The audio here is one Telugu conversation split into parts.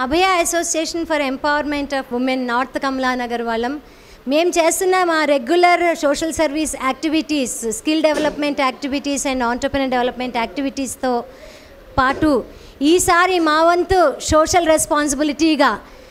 Abhaya association for empowerment of women north Kamalanagar వాళ్ళం మేము చేస్తున్న మా regular social service activities skill development activities and entrepreneur development యాక్టివిటీస్తో పాటు ఈసారి మా వంతు సోషల్ రెస్పాన్సిబిలిటీగా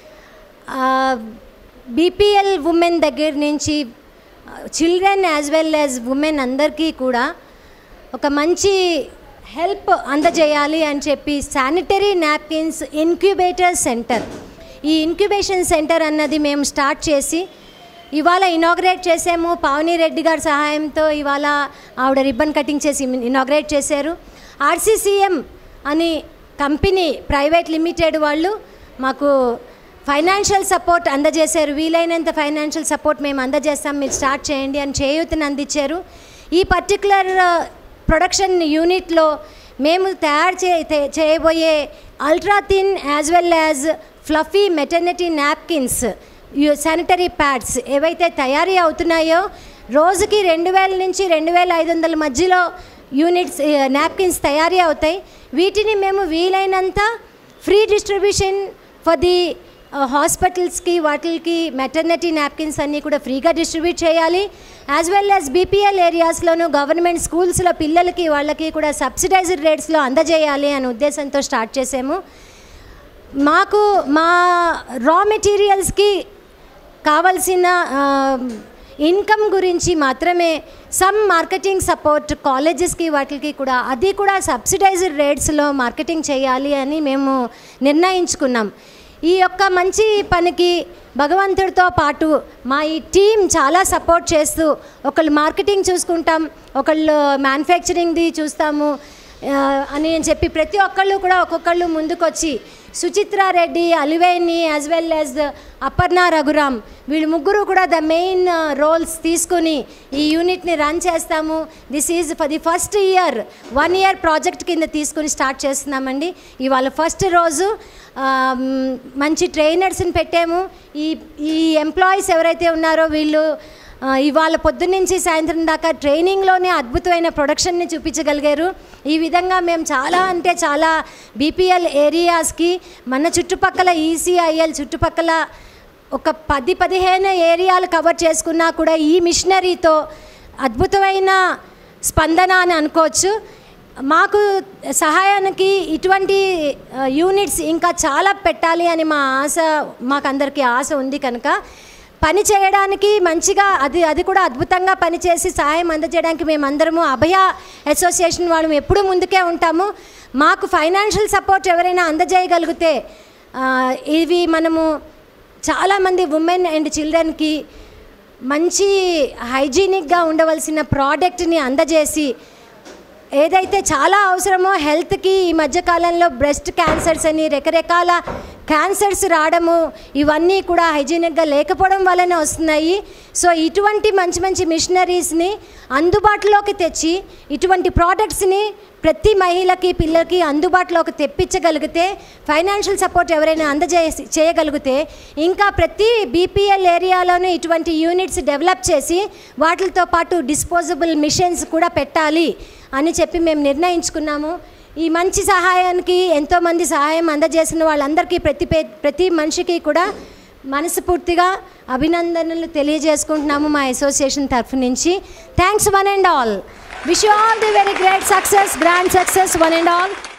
బీపీఎల్ ఉమెన్ దగ్గర నుంచి children as well as women అందరికీ కూడా ఒక మంచి హెల్ప్ అందజేయాలి అని చెప్పి శానిటరీ నాప్కిన్స్ ఇన్క్యుబేటర్ సెంటర్ ఈ ఇన్క్యుబేషన్ సెంటర్ అన్నది మేము స్టార్ట్ చేసి ఇవాళ ఇనాగ్రేట్ చేసాము పావని రెడ్డి గారి సహాయంతో ఇవాళ ఆవిడ రిబ్బన్ కటింగ్ చేసి ఇనాగ్రేట్ చేశారు ఆర్సీసీఎం అని కంపెనీ ప్రైవేట్ లిమిటెడ్ వాళ్ళు మాకు ఫైనాన్షియల్ సపోర్ట్ అందజేశారు వీలైనంత ఫైనాన్షియల్ సపోర్ట్ మేము అందజేస్తాం మీరు స్టార్ట్ చేయండి అని చేయూతను అందించారు ఈ పర్టికులర్ ప్రొడక్షన్ యూనిట్లో మేము తయారు చే తే- చేయబోయే ultra thin as well as fluffy maternity napkins sanitary pads ఏవైతే తయారీ అవుతున్నాయో రోజుకి రెండు వేల నుంచి రెండు వేల ఐదు వందల మధ్యలో యూనిట్స్ నాప్కిన్స్ తయారీ అవుతాయి వీటిని మేము వీలైనంత ఫ్రీ డిస్ట్రిబ్యూషన్ ఫర్ ది హాస్పిటల్స్కి వాటికి మెటర్నిటీ నాప్కిన్స్ అన్నీ కూడా ఫ్రీగా డిస్ట్రిబ్యూట్ చేయాలి యాజ్ వెల్ యాజ్ బీపీఎల్ ఏరియాస్లోను గవర్నమెంట్ స్కూల్స్లో పిల్లలకి వాళ్ళకి కూడా సబ్సిడైజ్డ్ రేట్స్లో అందజేయాలి అనే ఉద్దేశంతో స్టార్ట్ చేసాము మాకు మా రా మెటీరియల్స్కి కావలసిన ఇన్కమ్ గురించి మాత్రమే సమ్ మార్కెటింగ్ సపోర్ట్ కాలేజెస్కి వాటికి కూడా అది కూడా సబ్సిడైజ్డ్ రేట్స్లో మార్కెటింగ్ చేయాలి అని మేము నిర్ణయించుకున్నాం ఈ యొక్క మంచి పనికి భగవంతుడితో పాటు మా ఈ టీం చాలా సపోర్ట్ చేస్తూ ఒకళ్ళు మార్కెటింగ్ చూసుకుంటాం ఒకళ్ళు మ్యానుఫ్యాక్చరింగ్ది చూస్తాము ఆ, అని చెప్పి ప్రతి ఒక్కళ్ళు కూడా ఒక్కొక్కళ్ళు ముందుకొచ్చి Suchitra Reddy Aliveni as well as Aparna Raghuram వీళ్ళు ముగ్గురు కూడా ద మెయిన్ రోల్స్ తీసుకుని ఈ యూనిట్ని రన్ చేస్తాము this is for the first year one year project కింద తీసుకుని స్టార్ట్ చేస్తున్నామండి ఇవాళ ఫస్ట్ రోజు ఆ, మ్, మంచి ట్రైనర్స్ని పెట్టాము ఈ ఈ ఎంప్లాయీస్ ఎవరైతే ఉన్నారో వీళ్ళు ఆ, ఇవాళ పొద్దున్నుంచి సాయంత్రం దాకా ట్రైనింగ్లోనే అద్భుతమైన ప్రొడక్షన్ని చూపించగలిగారు ఈ విధంగా మేము చాలా అంటే చాలా బీపీఎల్ ఏరియాస్కి మన చుట్టుపక్కల ఈసీఐఎల్ చుట్టుపక్కల ఒక పది పదిహేను ఏరియాలు కవర్ చేసుకున్నా కూడా ఈ మిషనరీతో అద్భుతమైన స్పందన అని అనుకోవచ్చు మాకు సహాయానికి ఇటువంటి ఆ, యూనిట్స్ ఇంకా చాలా పెట్టాలి అని మా ఆశ మాకందరికీ ఆశ ఉంది కనుక పని చేయడానికి మంచిగా అది అది కూడా అద్భుతంగా పనిచేసి సహాయం అందజేయడానికి మేమందరము అభయ అసోసియేషన్ వాళ్ళం ఎప్పుడూ ముందుకే ఉంటాము మాకు ఫైనాన్షియల్ సపోర్ట్ ఎవరైనా అందజేయగలిగితే ఆ, ఇవి మనము చాలామంది ఉమెన్ అండ్ చిల్డ్రన్కి మంచి హైజీనిక్గా ఉండవలసిన ప్రోడక్ట్ని అందజేసి ఏదైతే చాలా అవసరమో హెల్త్కి ఈ మధ్యకాలంలో బ్రెస్ట్ క్యాన్సర్స్ అని రకరకాల క్యాన్సర్స్ రావడము ఇవన్నీ కూడా హైజీనిక్గా లేకపోవడం వల్లనే వస్తున్నాయి సో ఇటువంటి మంచి మంచి మిషనరీస్ని అందుబాటులోకి తెచ్చి ఇటువంటి ప్రోడక్ట్స్ని ప్రతి మహిళకి పిల్లలకి అందుబాటులోకి తెప్పించగలిగితే ఫైనాన్షియల్ సపోర్ట్ ఎవరైనా అందజే చేయగలిగితే ఇంకా ప్రతి బీపీఎల్ ఏరియాలోనూ ఇటువంటి యూనిట్స్ డెవలప్ చేసి వాటితో పాటు డిస్పోజబుల్ మిషన్స్ కూడా పెట్టాలి అని చెప్పి మేము నిర్ణయించుకున్నాము ఈ మంచి సహాయానికి ఎంతోమంది సహాయం అందజేసిన వాళ్ళందరికీ ప్రతి పే ప్రతి మనిషికి కూడా మనస్ఫూర్తిగా అభినందనలు తెలియజేసుకుంటున్నాము మా అసోసియేషన్ తరఫు నుంచి thanks one and all wish all the very great success grand success one and all